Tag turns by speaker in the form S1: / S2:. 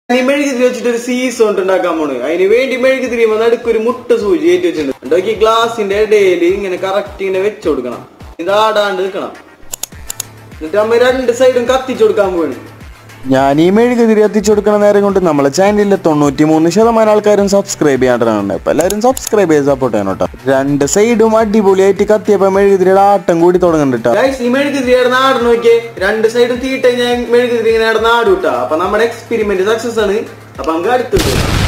S1: ഈ മെഴുകുതിരി വെച്ചിട്ട് ഒരു സീസ് കൊണ്ട് ഉണ്ടാക്കാൻ പോണ് അതിന് വേണ്ടി മെഴുകുതിരി നടുക്ക് ഒരു മുട്ട സൂചി ഏറ്റി വെച്ചിട്ടുണ്ട് ഉണ്ടാക്കി ഗ്ലാസിന്റെ ഇടയിൽ ഇങ്ങനെ കറക്റ്റ് ഇങ്ങനെ വെച്ചു കൊടുക്കണം ഇതാടാണ്ട് നിൽക്കണം എന്നിട്ട് അമ്മ രണ്ട് സൈഡും കത്തിച്ചു കൊടുക്കാൻ പോവാണ്
S2: ഞാൻ ഈ മെഴുകുതിരി എത്തിച്ചു കൊടുക്കുന്ന നേരം കൊണ്ട് നമ്മളെ ചാനലിലെ തൊണ്ണൂറ്റി മൂന്ന് ശതമാനം ആൾക്കാരും സബ്സ്ക്രൈബ് ചെയ്യാണ്ടാണ് അപ്പൊ എല്ലാവരും സബ്സ്ക്രൈബ് ചെയ്ത് സപ്പോർട്ട് ചെയ്യണം കേട്ടോ രണ്ട് സൈഡും അടിപൊളിയായിട്ട് കത്തിയപ്പോ മെഴുകുതിരിയുടെ ആട്ടം കൂടി തുടങ്ങുന്നുണ്ട്
S1: ഗൈസ് ഈ മെഴുകുതിരി ഇടന്ന് ആട് നോക്കിയേ രണ്ട് സൈഡും തീയിട്ട് ഞാൻ മെഴുകുതിരി ഇങ്ങനെ ഇടന്ന് ആടും കേട്ടോ അപ്പൊ നമ്മുടെ എക്സ്പെരിമെന്റ് സക്സസ് ആണ് അപ്പൊ നമുക്ക് അടുത്തുണ്ട്